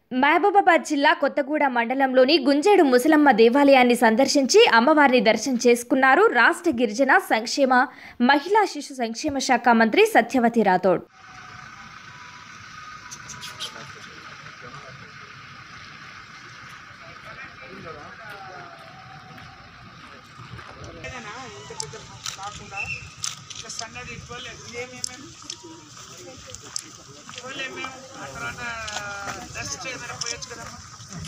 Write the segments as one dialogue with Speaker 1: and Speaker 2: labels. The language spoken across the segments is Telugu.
Speaker 1: మహబూబాబాద్ జిల్లా కొత్తగూడ మండలంలోని గుంజేడు ముసలమ్మ దేవాలయాన్ని సందర్శించి అమ్మవారిని దర్శనం చేసుకున్నారు రాష్ట్ర గిరిజన సంక్షేమ మహిళా శిశు సంక్షేమ శాఖ మంత్రి సత్యవతి రాథోడ్
Speaker 2: ఏదైనా ఇంత పెద్ద కాకుండా ఇంకా సన్నది ట్వెల్వ్ ఇదేమేమేమి ట్వెల్వ్ ఎంఎం ఆ తర్వాత డస్ట్ ఏదైనా పోయొచ్చు కదమ్మా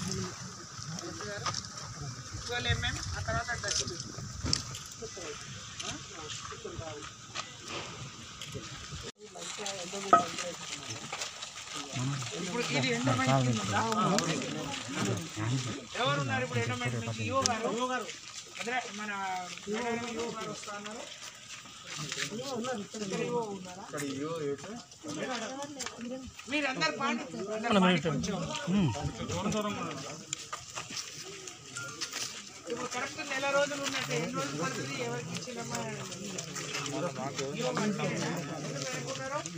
Speaker 2: ట్వెల్వ్ ఎంఎం ఆ తర్వాత డస్ట్ ఇప్పుడు ఇది ఎండోమెంట్ ఉందా? ఎవరు ఉన్నారు ఇప్పుడు ఎండోమెంట్ నుంచి యువ గారు అదే మన మేడం యువ గారు వస్తా ఉన్నారు ఇక్కడ యువ ఉన్నారా? మీరందరు పాండి అందరు పాండి కొంచెం. ఇప్పుడు కరెక్ట్ నెల రోజులు ఉన్నట్టు ఎన్ని రోజులు పడుతుంది ఎవరికి ఇచ్చినమ్మా యువ మంచిదేనా? ఎందుకు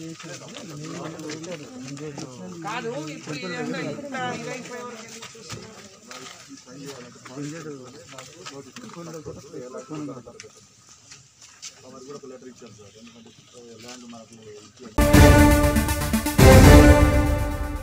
Speaker 2: అనుకున్నారు? కాదు ఇప్పుడు ఇదంతా ఇంత ఇదైపోయే వరకు ఎందుకు చూస్తున్నారు